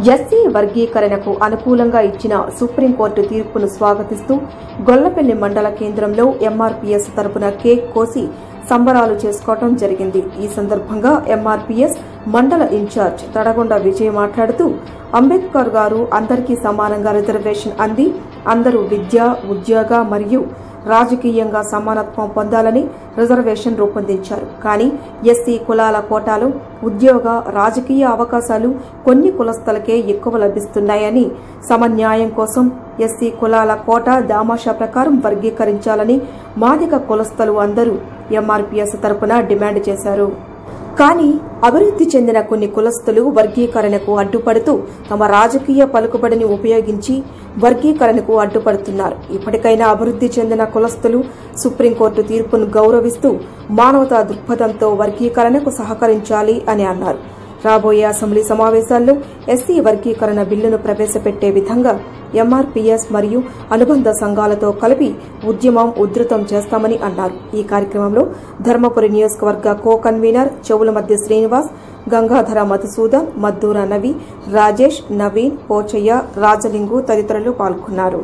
SC వర్గీకరణకు అనుకూలంగా ఇచ్చిన సుప్రీంకోర్టు తీర్పును స్వాగతిస్తూ గొల్లపల్లి మండల కేంద్రంలో ఎంఆర్పీఎస్ తరపున కేక్ కోసి సంబరాలు చేసుకోవడం జరిగింది ఈ సందర్భంగా ఎంఆర్పీఎస్ మండల ఇన్ఛార్జ్ తడగొండ విజయ్ మాట్లాడుతూ అంబేద్కర్ గారు అందరికీ సమానంగా రిజర్వేషన్ అంది అందరూ విద్య ఉద్యోగ మరియు రాజకీయంగా సమానత్వం పొందాలని రిజర్వేషన్ రూపొందించారు కానీ ఎస్సీ కులాల కోటాలో ఉద్యోగ రాజకీయ అవకాశాలు కొన్ని కులస్తులకే ఎక్కువ లభిస్తున్నాయని సమన్యాయం కోసం ఎస్సీ కులాల కోటా దామాషా ప్రకారం వర్గీకరించాలని మాదిక కులస్తులు అందరూ ఎంఆర్పీఎస్ తరపున డిమాండ్ చేశారు కానీ అభివృద్ధి చెందిన కొన్ని కులస్తులు వర్గీకరణకు అడ్డుపడుతూ తమ రాజకీయ పలుకుబడిని ఉపయోగించి వర్గీకరణకు అడ్డుపడుతున్నారు ఇప్పటికైనా అభివృద్ధి చెందిన కులస్తులు సుప్రీంకోర్టు తీర్పును గౌరవిస్తూ మానవతా దృక్పథంతో వర్గీకరణకు సహకరించాలి అని అన్నారు రాబోయే అసెంబ్లీ సమావేశాల్లో ఎస్సీ వర్గీకరణ బిల్లును ప్రవేశపెట్టే విధంగా ఎంఆర్పీఎస్ మరియు అనుబంధ సంఘాలతో కలిపి ఉద్యమం ఉధృతం చేస్తామని అన్నారు ఈ కార్యక్రమంలో ధర్మపురి నియోజకవర్గ కో కన్వీనర్ చెవుల మధ్య శ్రీనివాస్ గంగాధర మధుసూదన్ మద్దూర నవి రాజేష్ నవీన్ పోచయ్య రాజలింగు తదితరులు పాల్గొన్నారు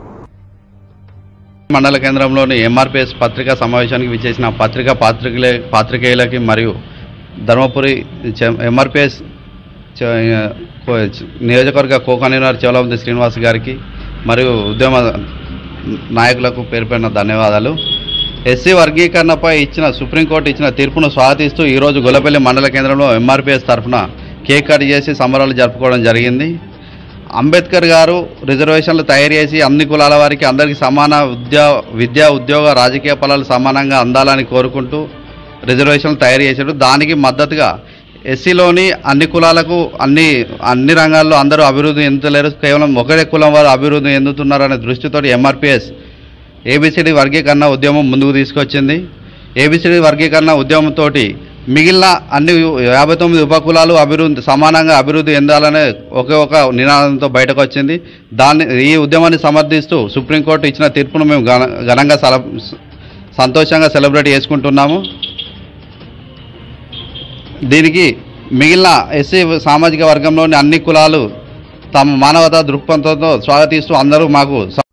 మండల కేంద్రంలోని ఎంఆర్పిఎస్ పత్రికా సమావేశానికి విచ్చేసిన పత్రికా పాత్రికలే పాత్రికేయులకి మరియు ధర్మపురి చె- ఎంఆర్పిఎస్ చె- కో- నియోజకవర్గ కో కన్వీనర్ చెవలమంది శ్రీనివాస్ గారికి మరియు ఉద్యమ నాయకులకు పేరు పేరున ధన్యవాదాలు ఎస్సీ వర్గీకరణపై ఇచ్చిన సుప్రీంకోర్టు ఇచ్చిన తీర్పును స్వాగతిస్తూ ఈరోజు గొల్లపల్లి మండల కేంద్రంలో ఎంఆర్పిఎస్ తరఫున కేక్ కట్ చేసి సంబరాలు జరుపుకోవడం జరిగింది అంబేద్కర్ గారు రిజర్వేషన్లు తయారు చేసి అన్ని కులాల వారికి అందరికీ సమాన విద్యా విద్యా ఉద్యోగ రాజకీయ ఫలాలు సమానంగా అందాలని కోరుకుంటూ రిజర్వేషన్లు తయారు చేశాడు దానికి మద్దతుగా ఎస్సీలోని అన్ని కులాలకు అన్ని అన్ని రంగాల్లో అందరూ అభివృద్ధి చెందుతలేరు కేవలం ఒకటే కులం వారు అభివృద్ధి చెందుతున్నారనే దృష్టితోటి ఎంఆర్పిఎస్ ఏబిసిడి వర్గీకరణ ఉద్యమం ముందుకు తీసుకొచ్చింది ఏబిసిడి వర్గీకరణ ఉద్యమంతో మిగిలిన అన్ని యాభై తొమ్మిది ఉపకులాలు అభివృద్ధి సమానంగా అభివృద్ధి చెందాలనే ఒకే ఒక నినాదంతో బయటకు వచ్చింది దాన్ని ఈ ఉద్యమాన్ని సమర్థిస్తూ సుప్రీంకోర్టు ఇచ్చిన తీర్పును మేము ఘన ఘనంగా సెల సంతోషంగా సెలబ్రేట్ చేసుకుంటున్నాము దీనికి మిగిలిన ఎస్సీ సామాజిక వర్గంలోని అన్ని కులాలు తమ మానవతా దృక్పథంతో స్వాగతిస్తూ అందరూ మాకు